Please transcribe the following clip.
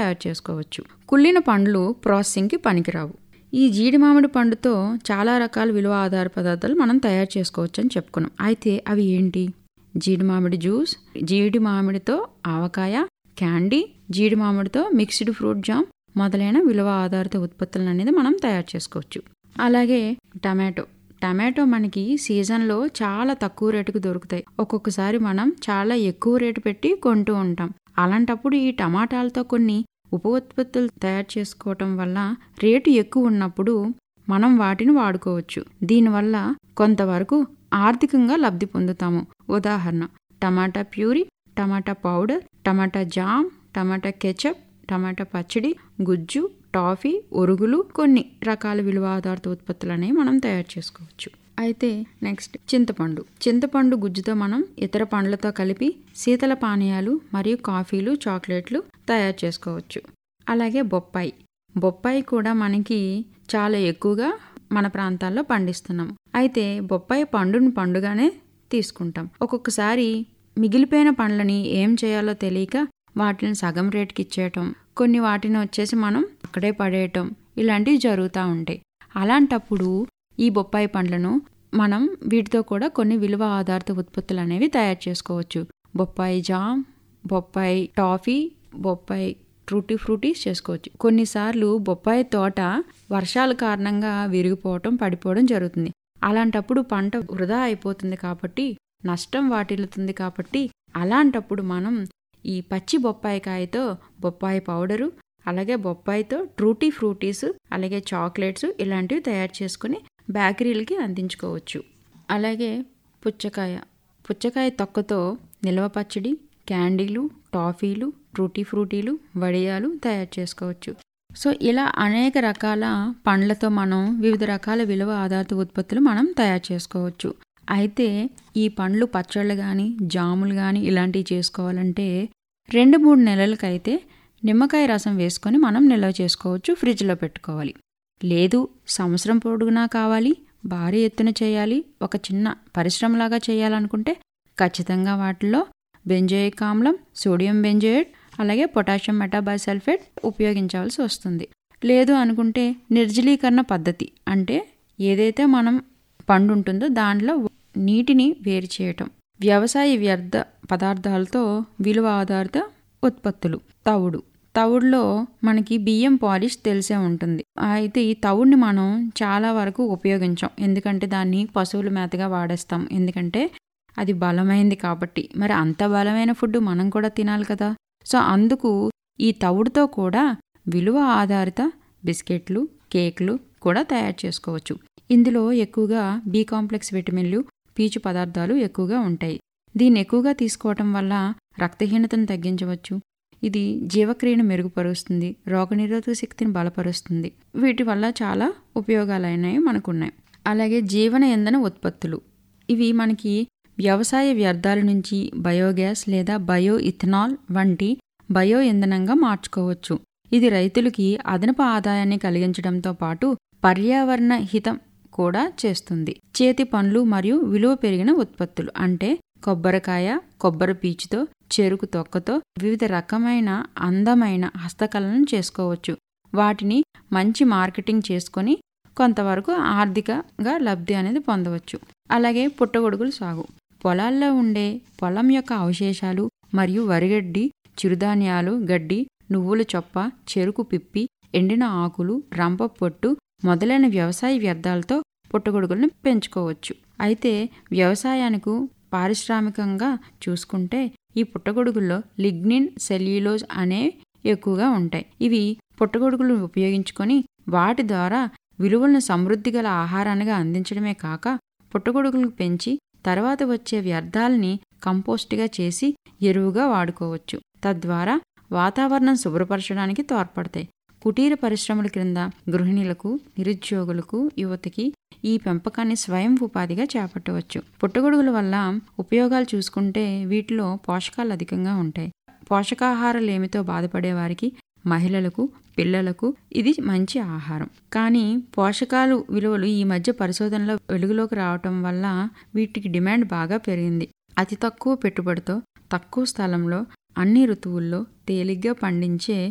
తయారు చేసుకోవచ్చు కుళ్ళిన పండ్లు ప్రాసెసింగ్కి పనికిరావు ఈ జీడి మామిడి పండుతో చాలా రకాల విలువ ఆధార పదార్థాలు మనం తయారు చేసుకోవచ్చు అని చెప్పుకున్నాం అయితే అవి ఏంటి జీడి మామిడి జ్యూస్ జీడి మామిడితో ఆవకాయ క్యాండీ జీడి మామిడితో మిక్స్డ్ ఫ్రూట్ జామ్ మొదలైన విలువ ఆధారిత ఉత్పత్తులను అనేది మనం తయారు చేసుకోవచ్చు అలాగే టమాటో టమాటో మనకి సీజన్లో చాలా తక్కువ రేటుకు దొరుకుతాయి ఒక్కొక్కసారి మనం చాలా ఎక్కువ రేటు పెట్టి కొంటూ ఉంటాం అలాంటప్పుడు ఈ టమాటాలతో కొన్ని ఉప ఉత్పత్తులు తయారు చేసుకోవటం వల్ల రేటు ఎక్కువ ఉన్నప్పుడు మనం వాటిని వాడుకోవచ్చు దీనివల్ల కొంతవరకు ఆర్థికంగా లబ్ధి పొందుతాము ఉదాహరణ tomato puree tomato powder tomato jam tomato ketchup tomato పచ్చడి గుజ్జు టాఫీ ఒరుగులు కొన్ని రకాల విలువ ఆధారిత ఉత్పత్తులు అనేవి మనం తయారు చేసుకోవచ్చు అయితే నెక్స్ట్ చింతపండు చింతపండు గుజ్జుతో మనం ఇతర పండ్లతో కలిపి శీతల పానీయాలు మరియు కాఫీలు చాక్లెట్లు తయారు చేసుకోవచ్చు అలాగే బొప్పాయి బొప్పాయి కూడా మనకి చాలా ఎక్కువగా మన ప్రాంతాల్లో పండిస్తున్నాం అయితే బొప్పాయి పండుని పండుగానే తీసుకుంటాం ఒక్కొక్కసారి మిగిలిపోయిన పండ్లని ఏం చేయాలో తెలియక వాటిని సగం రేటుకి ఇచ్చేయటం కొన్ని వాటిని వచ్చేసి మనం అక్కడే పడేయటం ఇలాంటివి జరుగుతూ ఉంటాయి అలాంటప్పుడు ఈ బొప్పాయి పండ్లను మనం వీటితో కూడా కొన్ని విలువ ఆధారిత ఉత్పత్తులు అనేవి తయారు చేసుకోవచ్చు బొప్పాయి జామ్ బొప్పాయి టాఫీ బొప్పాయి ట్రూటీ ఫ్రూటీస్ చేసుకోవచ్చు కొన్నిసార్లు బొప్పాయి తోట వర్షాల కారణంగా విరిగిపోవటం పడిపోవడం జరుగుతుంది అలాంటప్పుడు పంట వృధా అయిపోతుంది కాబట్టి నష్టం వాటిల్లుతుంది కాబట్టి అలాంటప్పుడు మనం ఈ పచ్చి బొప్పాయి కాయతో బొప్పాయి పౌడరు అలాగే బొప్పాయితో ట్రూటీ ఫ్రూటీస్ అలాగే చాక్లెట్స్ ఇలాంటివి తయారు చేసుకుని బేకరీలకి అందించుకోవచ్చు అలాగే పుచ్చకాయ పుచ్చకాయ తొక్కతో నిల్వ పచ్చడి క్యాండీలు టాఫీలు ట్రూటీ ఫ్రూటీలు వడియాలు తయారు చేసుకోవచ్చు సో ఇలా అనేక రకాల పండ్లతో మనం వివిధ రకాల విలువ ఆధారిత ఉత్పత్తులు మనం తయారు చేసుకోవచ్చు అయితే ఈ పండ్లు పచ్చళ్ళు కానీ జాములు కానీ ఇలాంటివి చేసుకోవాలంటే రెండు మూడు నెలలకైతే నిమ్మకాయ రసం వేసుకొని మనం నిల్వ చేసుకోవచ్చు ఫ్రిడ్జ్లో పెట్టుకోవాలి లేదు సంవత్సరం పొడుగునా కావాలి భారీ ఎత్తున చేయాలి ఒక చిన్న పరిశ్రమలాగా చేయాలనుకుంటే ఖచ్చితంగా వాటిలో బెంజోయిక్ ఆమ్లం సోడియం బెంజోయేట్ అలాగే పొటాషియం మెటాబైసల్ఫేట్ ఉపయోగించాల్సి వస్తుంది లేదు అనుకుంటే నిర్జలీకరణ పద్ధతి అంటే ఏదైతే మనం పండు ఉంటుందో దాంట్లో నీటిని వేరు చేయటం వ్యవసాయ వ్యర్థ పదార్థాలతో విలువ ఆధారిత ఉత్పత్తులు తవుడు తవుడులో మనకి బియ్యం పాలిష్ తెలిసే ఉంటుంది అయితే ఈ తవుడిని మనం చాలా వరకు ఉపయోగించాం ఎందుకంటే దాన్ని పశువుల మేతగా వాడేస్తాం ఎందుకంటే అది బలమైంది కాబట్టి మరి అంత బలమైన ఫుడ్ మనం కూడా తినాలి కదా సో అందుకు ఈ తవుడుతో కూడా విలువ ఆధారిత బిస్కెట్లు కేక్లు కూడా తయారు చేసుకోవచ్చు ఇందులో ఎక్కువగా బి కాంప్లెక్స్ విటమిన్లు పీచు పదార్థాలు ఎక్కువగా ఉంటాయి దీన్ని ఎక్కువగా తీసుకోవటం వల్ల రక్తహీనతను తగ్గించవచ్చు ఇది జీవక్రియను మెరుగుపరుస్తుంది రోగనిరోధక శక్తిని బలపరుస్తుంది వీటి వల్ల చాలా ఉపయోగాలైనవి మనకున్నాయి అలాగే జీవన ఇంధన ఉత్పత్తులు ఇవి మనకి వ్యవసాయ వ్యర్థాల నుంచి బయోగ్యాస్ లేదా బయో ఇథనాల్ వంటి బయో ఇంధనంగా మార్చుకోవచ్చు ఇది రైతులకి అదనపు ఆదాయాన్ని కలిగించడంతో పాటు పర్యావరణ హితం కూడా చేస్తుంది చేతి పండ్లు మరియు విలువ పెరిగిన ఉత్పత్తులు అంటే కొబ్బరికాయ కొబ్బరి పీచుతో చెరుకు తొక్కతో వివిధ రకమైన అందమైన హస్తకళలను చేసుకోవచ్చు వాటిని మంచి మార్కెటింగ్ చేసుకొని కొంతవరకు ఆర్థికంగా లబ్ధి అనేది పొందవచ్చు అలాగే పుట్టగొడుగులు సాగు పొలాల్లో ఉండే పొలం యొక్క అవశేషాలు మరియు వరిగడ్డి చిరుధాన్యాలు గడ్డి నువ్వుల చొప్ప చెరుకు పిప్పి ఎండిన ఆకులు రంప పొట్టు మొదలైన వ్యవసాయ వ్యర్థాలతో పుట్టగొడుగులను పెంచుకోవచ్చు అయితే వ్యవసాయానికి పారిశ్రామికంగా చూసుకుంటే ఈ పుట్టగొడుగుల్లో లిగ్నిన్ సెల్యులోజ్ అనే ఎక్కువగా ఉంటాయి ఇవి పుట్టగొడుగులు ఉపయోగించుకొని వాటి ద్వారా విలువలను సమృద్ధి గల ఆహారానిగా అందించడమే కాక పుట్టగొడుగులను పెంచి తర్వాత వచ్చే వ్యర్థాలని కంపోస్ట్గా చేసి ఎరువుగా వాడుకోవచ్చు తద్వారా వాతావరణం శుభ్రపరచడానికి తోడ్పడతాయి కుటీర పరిశ్రమల క్రింద గృహిణులకు నిరుద్యోగులకు యువతకి ఈ పెంపకాన్ని స్వయం ఉపాధిగా చేపట్టవచ్చు పుట్టగొడుగుల వల్ల ఉపయోగాలు చూసుకుంటే వీటిలో పోషకాలు అధికంగా ఉంటాయి పోషకాహారలేమితో బాధపడే వారికి మహిళలకు పిల్లలకు ఇది మంచి ఆహారం కానీ పోషకాలు విలువలు ఈ మధ్య పరిశోధనలో వెలుగులోకి రావటం వల్ల వీటికి డిమాండ్ బాగా పెరిగింది అతి తక్కువ పెట్టుబడితో తక్కువ స్థలంలో అన్ని ఋతువుల్లో తేలిగ్గా పండించే